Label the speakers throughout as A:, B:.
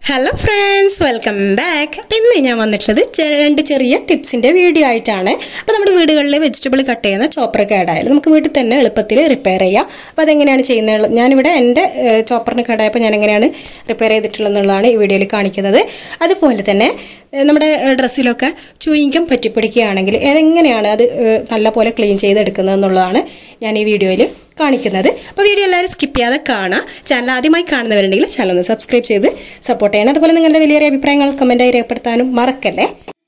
A: hello friends welcome back ഇന്ന് ഞാൻ വന്നിട്ടുള്ളത് ചെ- രണ്ട് ചെറിയ ടിപ്സിൻ്റെ വീഡിയോ ആയിട്ടാണ് അപ്പോൾ നമ്മുടെ വീടുകളിൽ വെജിറ്റബിൾ കട്ട് ചെയ്യുന്ന ചോപ്പർ കേടായാലും നമുക്ക് വീട്ടിൽ തന്നെ എളുപ്പത്തിൽ റിപ്പയർ ചെയ്യാം അപ്പോൾ അതെങ്ങനെയാണ് ചെയ്യുന്നത് ഞാനിവിടെ എൻ്റെ ഏഹ്, ചോപ്പറിന് കേടായപ്പോൾ ഞാൻ എങ്ങനെയാണ് റിപ്പയർ ചെയ്തിട്ടുള്ളതെന്നുള്ളതാണ് ഈ വീഡിയോയിൽ കാണിക്കുന്നത് അതുപോലെ തന്നെ ഏഹ്, നമ്മുടെ ഏഹ്, ഡ്രസ്സിലൊക്കെ ചുയിങ്കം പറ്റിപ്പിടിക്കുകയാണെങ്കിൽ എങ്ങനെയാണ് അത് ഏഹ്, നല്ലപോലെ ക്ലീൻ ചെയ്തെടുക്കുന്നത് എന്നുള്ളതാണ് ഞാൻ ഈ വീഡിയോയിൽ കാണിക്കുന്നത് അപ്പോൾ വീഡിയോ എല്ലാവരും സ്കിപ്പ് ചെയ്യാതെ കാണാം ചാനൽ ആദ്യമായി കാണുന്നവരുണ്ടെങ്കിൽ ചാനൽ ഒന്ന് സബ്സ്ക്രൈബ് ചെയ്ത് സപ്പോർട്ട് ചെയ്യണം അതുപോലെ നിങ്ങളുടെ വലിയ അഭിപ്രായങ്ങൾ കമൻറ്റായി രേഖപ്പെടുത്താനും മറക്കല്ലേ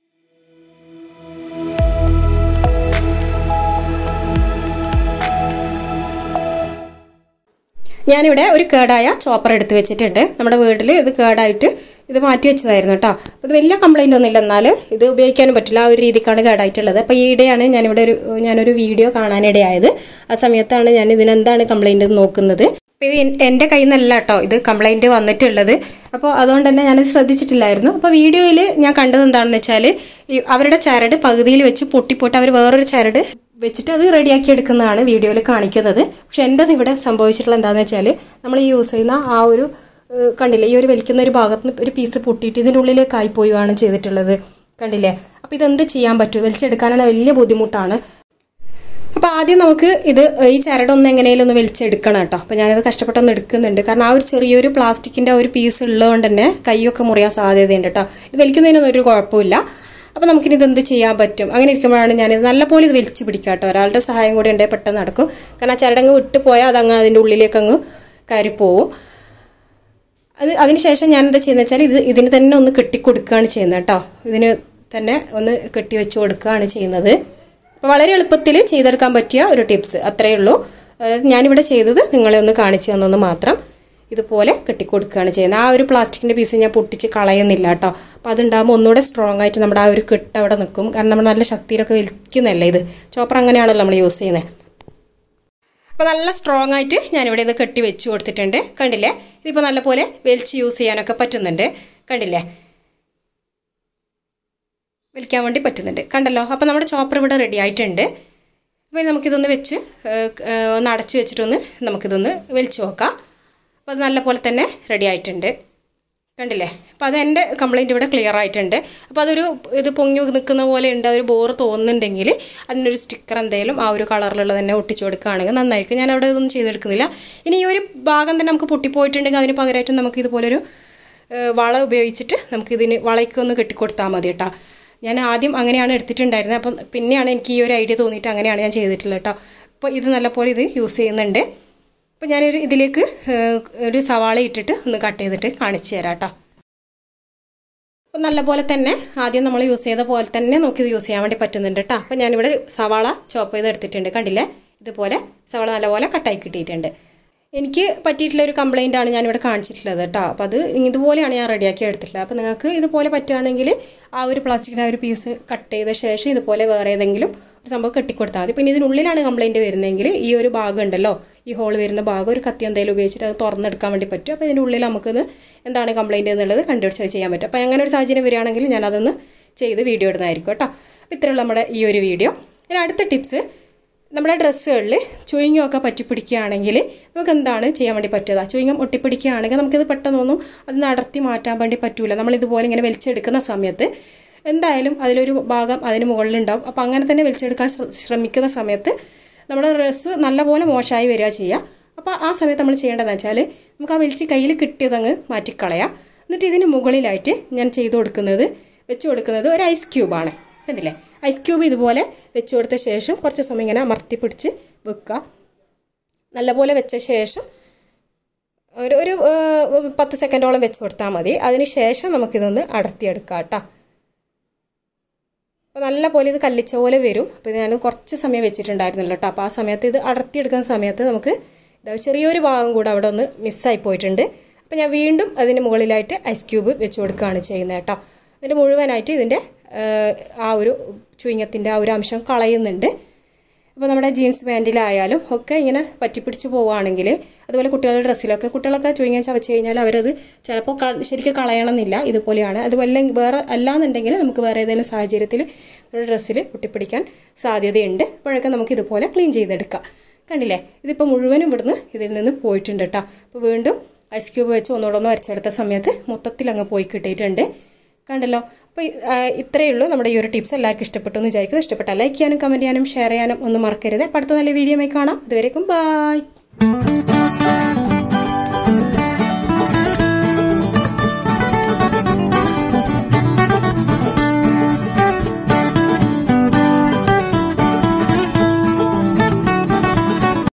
A: ഞാനിവിടെ ഒരു കേടായ ചോപ്പർ എടുത്ത് വെച്ചിട്ടുണ്ട് നമ്മുടെ വീട്ടിൽ ഇത് കേടായിട്ട് ഇത് മാറ്റി വെച്ചതായിരുന്നു കേട്ടോ അപ്പോൾ ഇത് വലിയ കംപ്ലൈൻ്റ് ഒന്നുമില്ല എന്നാൽ ഇത് ഉപയോഗിക്കാനും പറ്റില്ല ആ ഒരു രീതിക്കാണ് കേടായിട്ടുള്ളത് അപ്പോൾ ഈയിടെയാണ് ഞാനിവിടെ ഒരു ഞാനൊരു വീഡിയോ കാണാനിടയായത് ആ സമയത്താണ് ഞാൻ ഇതിനെന്താണ് കംപ്ലൈൻറ്റ് നോക്കുന്നത് അപ്പോൾ ഇത് എൻ- എൻ്റെ കയ്യിൽ നിന്നല്ല കേട്ടോ ഇത് കംപ്ലൈൻറ്റ് വന്നിട്ടുള്ളത് അപ്പോൾ അതുകൊണ്ട് തന്നെ ഞാനത് ശ്രദ്ധിച്ചിട്ടില്ലായിരുന്നു അപ്പോൾ വീഡിയോയിൽ ഞാൻ കണ്ടത് എന്താണെന്ന് വെച്ചാൽ ഈ അവരുടെ ചരട് പകുതിയിൽ വെച്ച് പൊട്ടിപ്പോട്ട് അവർ വേറൊരു ചരട് വെച്ചിട്ട് അത് റെഡിയാക്കി എടുക്കുന്നതാണ് വീഡിയോയിൽ കാണിക്കുന്നത് പക്ഷെ എൻ്റെത് ഇവിടെ സംഭവിച്ചിട്ടുള്ള എന്താണെന്ന് വെച്ചാൽ നമ്മൾ ഈ യൂസ് ചെയ്യുന്ന ആ ഒരു ഏഹ്, കണ്ടില്ലേ ഈ ഒരു വലിക്കുന്ന ഒരു ഭാഗത്ത് നിന്ന് ഒരു പീസ് പൊട്ടിയിട്ട് ഇതിൻ്റെ ഉള്ളിലേക്കായി പോവുകയാണ് ചെയ്തിട്ടുള്ളത് കണ്ടില്ലേ അപ്പോൾ ഇതെന്ത് ചെയ്യാൻ പറ്റും വലിച്ചെടുക്കാനാണ് വലിയ ബുദ്ധിമുട്ടാണ് അപ്പോൾ ആദ്യം നമുക്ക് ഇത് ഈ ചരടൊന്ന് എങ്ങനെയും ഒന്ന് വലിച്ചെടുക്കണം കേട്ടോ അപ്പോൾ ഞാനത് കഷ്ടപ്പെട്ടൊന്ന് എടുക്കുന്നുണ്ട് കാരണം ആ ഒരു ചെറിയൊരു പ്ലാസ്റ്റിക്കിൻ്റെ ആ ഒരു പീസ് ഉള്ളതുകൊണ്ട് തന്നെ കൈയൊക്കെ മുറിയാൻ സാധ്യതയുണ്ട് കേട്ടോ ഇത് വലിക്കുന്നതിനൊന്നും ഒരു കുഴപ്പമില്ല അപ്പോൾ നമുക്കിനി ഇത് എന്ത് ചെയ്യാൻ പറ്റും അങ്ങനെ ഇരിക്കുമ്പോഴാണ് ഞാനിത് നല്ലപോലെ ഇത് വലിച്ചു പിടിക്കുക കേട്ടോ ഒരാളുടെ സഹായം കൂടി ഉണ്ടെങ്കിൽ പെട്ടെന്ന് നടക്കും കാരണം ആ ചരടങ്ങ് വിട്ട് പോയാൽ അതങ്ങ് അതിൻ്റെ ഉള്ളിലേക്ക് അങ്ങ് കയറിപ്പോവും അത് അതിനുശേഷം ഞാൻ എന്താ ചെയ്യുന്നത് വെച്ചാൽ ഇത് ഇതിന് തന്നെ ഒന്ന് കെട്ടിക്കൊടുക്കുകയാണ് ചെയ്യുന്നത് കേട്ടോ ഇതിന് തന്നെ ഒന്ന് കെട്ടി വെച്ച് കൊടുക്കുകയാണ് ചെയ്യുന്നത് അപ്പോൾ വളരെ എളുപ്പത്തിൽ ചെയ്തെടുക്കാൻ പറ്റിയ ഒരു ടിപ്സ് അത്രയേ ഉള്ളൂ അതായത് ഞാനിവിടെ ചെയ്തത് നിങ്ങളെ ഒന്ന് കാണിച്ചു തന്നൊന്ന് മാത്രം ഇതുപോലെ കെട്ടിക്കൊടുക്കുകയാണ് ചെയ്യുന്നത് ആ ഒരു പ്ലാസ്റ്റിക്കിൻ്റെ പീസ് ഞാൻ പൊട്ടിച്ച് കളയുന്നില്ല കേട്ടോ അപ്പോൾ അതുണ്ടാകുമ്പോൾ ഒന്നുകൂടെ സ്ട്രോങ് ആയിട്ട് നമ്മുടെ ആ ഒരു കെട്ട് അവിടെ നിൽക്കും കാരണം നമ്മൾ നല്ല ശക്തിയിലൊക്കെ വലിക്കുന്നല്ലേ ഇത് ചോപ്പർ അങ്ങനെയാണല്ലോ നമ്മൾ യൂസ് ചെയ്യുന്നത് അപ്പോൾ നല്ല സ്ട്രോങ് ആയിട്ട് ഞാനിവിടെ ഇത് കെട്ടി വെച്ച് കൊടുത്തിട്ടുണ്ട് കണ്ടില്ലേ ഇതിപ്പോൾ നല്ലപോലെ വലിച്ച് യൂസ് ചെയ്യാനൊക്കെ പറ്റുന്നുണ്ട് കണ്ടില്ലേ വലിക്കാൻ വേണ്ടി പറ്റുന്നുണ്ട് കണ്ടല്ലോ അപ്പോൾ നമ്മുടെ ചോപ്പർ ഇവിടെ റെഡി ആയിട്ടുണ്ട് അപ്പോൾ നമുക്കിതൊന്ന് വെച്ച് ഏഹ്, ഏഹ്, ഒന്ന് അടച്ച് വെച്ചിട്ടൊന്ന് നമുക്കിതൊന്ന് വലിച്ചു നോക്കാം അപ്പോൾ അത് നല്ലപോലെ തന്നെ റെഡി ആയിട്ടുണ്ട് കണ്ടില്ലേ അപ്പോൾ അത് എൻ്റെ കംപ്ലയിൻറ്റ് ഇവിടെ ക്ലിയർ ആയിട്ടുണ്ട് അപ്പോൾ അതൊരു ഇത് പൊങ്ങി നിൽക്കുന്ന പോലെ ഉണ്ട് ഒരു ബോറ് തോന്നുന്നുണ്ടെങ്കിൽ അതിനൊരു സ്റ്റിക്കർ എന്തെങ്കിലും ആ ഒരു കളറിലുള്ള തന്നെ ഒട്ടിച്ചു കൊടുക്കുകയാണെങ്കിൽ നന്നായിരിക്കും ഞാൻ അവിടെ ഇതൊന്നും ചെയ്തെടുക്കുന്നില്ല ഇനി ഈ ഒരു ഭാഗം തന്നെ നമുക്ക് പൊട്ടിപ്പോയിട്ടുണ്ടെങ്കിൽ അതിന് പകരമായിട്ട് നമുക്ക് ഇതുപോലൊരു ഏഹ്, വള ഉപയോഗിച്ചിട്ട് നമുക്ക് ഇതിന് വളയ്ക്കൊന്ന് കെട്ടിക്കൊടുത്താൽ മതി കേട്ടോ ഞാൻ ആദ്യം അങ്ങനെയാണ് എടുത്തിട്ടുണ്ടായിരുന്നത് അപ്പം പിന്നെയാണ് എനിക്ക് ഈ ഒരു ഐഡിയ തോന്നിയിട്ട് അങ്ങനെയാണ് ഞാൻ ചെയ്തിട്ടുള്ളത് കേട്ടോ അപ്പോൾ ഇത് നല്ലപോലെ ഇത് യൂസ് ചെയ്യുന്നുണ്ട് അപ്പോൾ ഞാനൊരു ഇതിലേക്ക് ഏഹ്, ഒരു സവാള ഇട്ടിട്ട് ഒന്ന് കട്ട് ചെയ്തിട്ട് കാണിച്ചു തരാം കേട്ടോ അപ്പോൾ നല്ലപോലെ തന്നെ ആദ്യം നമ്മൾ യൂസ് ചെയ്ത പോലെ തന്നെ നമുക്കിത് യൂസ് ചെയ്യാൻ വേണ്ടി പറ്റുന്നുണ്ട് കേട്ടോ അപ്പോൾ ഞാനിവിടെ സവാള ചോപ്പ് ചെയ്ത് എടുത്തിട്ടുണ്ട് കണ്ടില്ലേ ഇതുപോലെ സവാള നല്ലപോലെ കട്ടായി കിട്ടിയിട്ടുണ്ട് എനിക്ക് പറ്റിയിട്ടുള്ള ഒരു കംപ്ലൈൻ്റ് ആണ് ഞാനിവിടെ കാണിച്ചിട്ടുള്ളത് കേട്ടോ അപ്പോൾ അത് ഇതുപോലെയാണ് ഞാൻ റെഡിയാക്കി എടുത്തിട്ടുള്ളത് അപ്പോൾ നിങ്ങൾക്ക് ഇതുപോലെ പറ്റുകയാണെങ്കിൽ ആ ഒരു പ്ലാസ്റ്റിക്കിൻ്റെ ആ ഒരു പീസ് കട്ട് ചെയ്ത ശേഷം ഇതുപോലെ വേറെ ഏതെങ്കിലും ഒരു സംഭവം കെട്ടിക്കൊടുത്താൽ മതി പിന്നെ ഇതിനുള്ളിലാണ് കംപ്ലൈൻറ്റ് വരുന്നതെങ്കിൽ ഈ ഒരു ഭാഗം ഉണ്ടല്ലോ ഈ ഹോൾ വരുന്ന ഭാഗം ഒരു കത്തി എന്തെങ്കിലും ഉപയോഗിച്ചിട്ട് അത് തുറന്നെടുക്കാൻ വേണ്ടി പറ്റും അപ്പോൾ ഇതിൻ്റെ ഉള്ളിൽ നമുക്കിത് എന്താണ് കംപ്ലൈൻറ്റ് എന്നുള്ളത് കണ്ടുപിടിച്ച് അത് ചെയ്യാൻ പറ്റും അപ്പോൾ അങ്ങനെ ഒരു സാഹചര്യം വരികയാണെങ്കിൽ ഞാൻ അതൊന്ന് ചെയ്ത് വീഡിയോ ഇടുന്നതായിരിക്കും കേട്ടോ അപ്പോൾ ഇത്രയുള്ള നമ്മുടെ ഈ ഒരു വീഡിയോ ഇനി അടുത്ത ടിപ്സ് നമ്മുടെ ഡ്രസ്സുകളിൽ ചുയിങ്ങം ഒക്കെ പറ്റിപ്പിടിക്കുകയാണെങ്കിൽ നമുക്ക് എന്താണ് ചെയ്യാൻ വേണ്ടി പറ്റുക ചുയിങ്ങം ഒട്ടിപ്പിടിക്കുകയാണെങ്കിൽ നമുക്കിത് പെട്ടെന്നൊന്നും അത് നടത്തി മാറ്റാൻ വേണ്ടി പറ്റൂല നമ്മൾ ഇതുപോലെ ഇങ്ങനെ വലിച്ചെടുക്കുന്ന സമയത്ത് എന്തായാലും അതിലൊരു ഭാഗം അതിന് മുകളിലുണ്ടാവും അപ്പോൾ അങ്ങനെ തന്നെ വലിച്ചെടുക്കാൻ ശ്ര- ശ്രമിക്കുന്ന സമയത്ത് നമ്മുടെ ഡ്രസ്സ് നല്ലപോലെ മോശമായി വരിക ചെയ്യുക അപ്പോൾ ആ സമയത്ത് നമ്മൾ ചെയ്യേണ്ടതെന്ന് വെച്ചാൽ നമുക്ക് ആ വലിച്ച് കയ്യിൽ കിട്ടിയതങ്ങ് മാറ്റിക്കളയാം എന്നിട്ട് ഇതിന് മുകളിലായിട്ട് ഞാൻ ചെയ്ത് കൊടുക്കുന്നത് വെച്ച് കൊടുക്കുന്നത് ഒരു ഐസ് ക്യൂബാണ് കണ്ടില്ലേ ഐസ് ക്യൂബ് ഇതുപോലെ വെച്ച് കൊടുത്ത ശേഷം കുറച്ച് സമയം ഇങ്ങനെ അമർത്തി പിടിച്ച് വെക്കുക നല്ലപോലെ വെച്ച ശേഷം ഒരു ഒരു ഏഹ്, പത്ത് സെക്കൻഡോളം വെച്ച് കൊടുത്താൽ മതി അതിന് ശേഷം നമുക്കിതൊന്ന് അടർത്തിയെടുക്കാം കേട്ടോ അപ്പോൾ നല്ല പോലെ ഇത് കല്ലിച്ച പോലെ വരും അപ്പോൾ ഞാൻ കുറച്ച് സമയം വെച്ചിട്ടുണ്ടായിരുന്നല്ലോ കേട്ടോ അപ്പോൾ ആ സമയത്ത് ഇത് അടർത്തിയെടുക്കുന്ന സമയത്ത് നമുക്ക് ഇതാ ചെറിയൊരു ഭാഗം കൂടെ അവിടെ ഒന്ന് മിസ്സായി പോയിട്ടുണ്ട് അപ്പോൾ ഞാൻ വീണ്ടും അതിന് മുകളിലായിട്ട് ഐസ് ക്യൂബ് വെച്ച് കൊടുക്കുകയാണ് ചെയ്യുന്നത് കേട്ടോ എന്നിട്ട് മുഴുവനായിട്ട് ഇതിൻ്റെ ഏഹ്, ആ ഒരു ചുയിങ്ങത്തിൻ്റെ ആ ഒരു അംശം കളയുന്നുണ്ട് അപ്പോൾ നമ്മുടെ ജീൻസ് പാൻറ്റിലായാലും ഒക്കെ ഇങ്ങനെ പറ്റിപ്പിടിച്ച് പോവുകയാണെങ്കിൽ അതുപോലെ കുട്ടികളുടെ ഡ്രസ്സിലൊക്കെ കുട്ടികളൊക്കെ ചുയിങ്ങാൻ ചവച്ച് കഴിഞ്ഞാൽ അവരത് ചിലപ്പോൾ ക ശരിക്കും കളയണമെന്നില്ല ഇതുപോലെയാണ് അതുപോലെ വേറെ അല്ലാന്നുണ്ടെങ്കിൽ നമുക്ക് വേറെ ഏതെങ്കിലും സാഹചര്യത്തിൽ നമ്മുടെ ഡ്രസ്സിൽ ഒട്ടിപ്പിടിക്കാൻ സാധ്യതയുണ്ട് അപ്പോഴൊക്കെ നമുക്ക് ഇതുപോലെ ക്ലീൻ ചെയ്തെടുക്കാം കണ്ടില്ലേ ഇതിപ്പോൾ മുഴുവനും ഇവിടുന്ന് ഇതിൽ നിന്ന് പോയിട്ടുണ്ട് കേട്ടോ അപ്പോൾ വീണ്ടും ഐസ് ക്യൂബ് വെച്ച് ഒന്നുകൂടെ ഒന്ന് അരച്ചെടുത്ത സമയത്ത് മൊത്തത്തിൽ അങ്ങ് പോയി കിട്ടിയിട്ടുണ്ട് കണ്ടല്ലോ അപ്പോൾ ഇത്രയേ ഉള്ളൂ നമ്മുടെ ഈ ഒരു ടിപ്സ് എല്ലാവർക്കും ഇഷ്ടപ്പെട്ടു എന്ന് വിചാരിക്കുന്നത് ഇഷ്ടപ്പെട്ടാൽ ലൈക്ക് ചെയ്യാനും കമൻറ്റ് ചെയ്യാനും ഷെയർ ചെയ്യാനും ഒന്നും മറക്കരുത് അപ്പോൾ അടുത്ത നല്ല വീഡിയോ കാണാം അതുവരേക്കും ബായ്